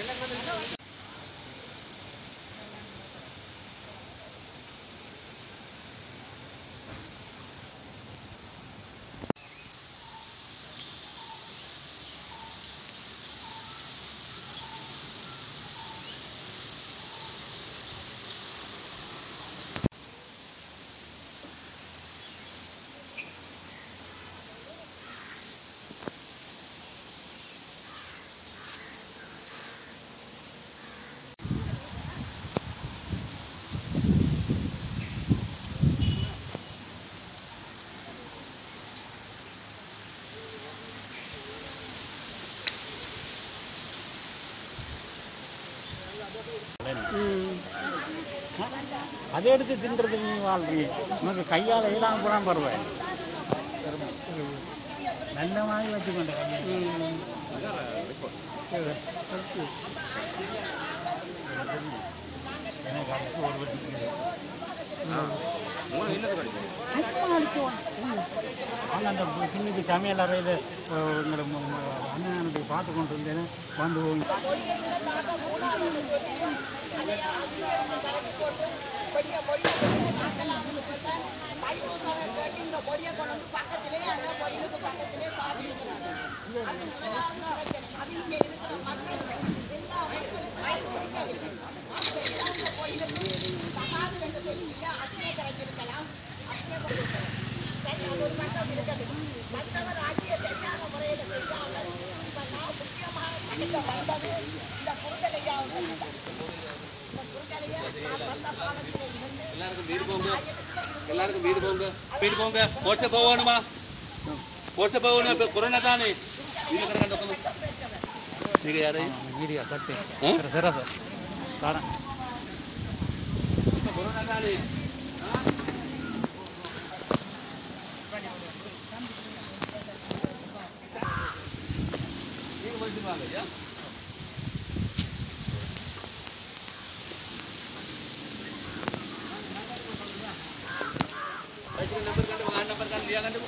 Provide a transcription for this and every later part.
அதை எடுத்து தின்றதுக்கு நீ வாழ்றீங்க உனக்கு கையால் எல்லாம் போனால் பரவாயில்ல நல்ல மாதிரி வச்சுக்கொண்ட கையை எனக்கு அடுத்து ஒரு வட்டி ஆனால் அந்த சின்னக்கு சமையல் அறையில் எங்களோட அண்ணனுக்கு பார்த்து கொண்டு இருந்தேன் வந்து எல்லாருக்கும் வீடு போங்க எல்லாருக்கும் வீடு போங்க வீடு போங்க போட்டு போகணுமா போட்டு போகணும் இப்போ கொரோனா தானே வீடு கிடக்க நீங்க யாரு வீடியோ சட்டு ஆ? சரா சார் சாரா கொரோனா தானே நீங்க போயிட்டு வாங்க ஐயா नंबर काढ वहाँ नंबर काढ लिया काढ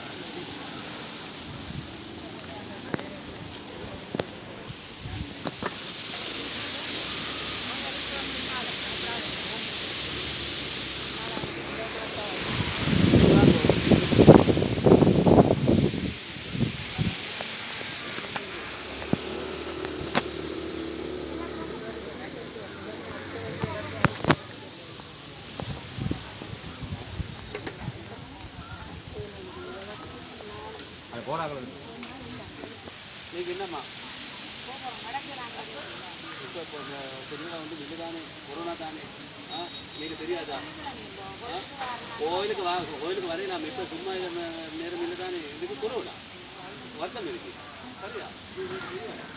அது போறாங்க நீங்க என்னம்மா இப்போ இப்போ இந்த திருவிழா வந்து இது தானே கொரோனா தானே ஆ நீங்க தெரியாதா ஆ? கோயிலுக்கு வா கோயிலுக்கு வரையலாம் இப்போ சும்மா இருந்த நேரம் இல்லை தானே இதுக்கு கொரோனா வருத்தம் இருக்கு சரியா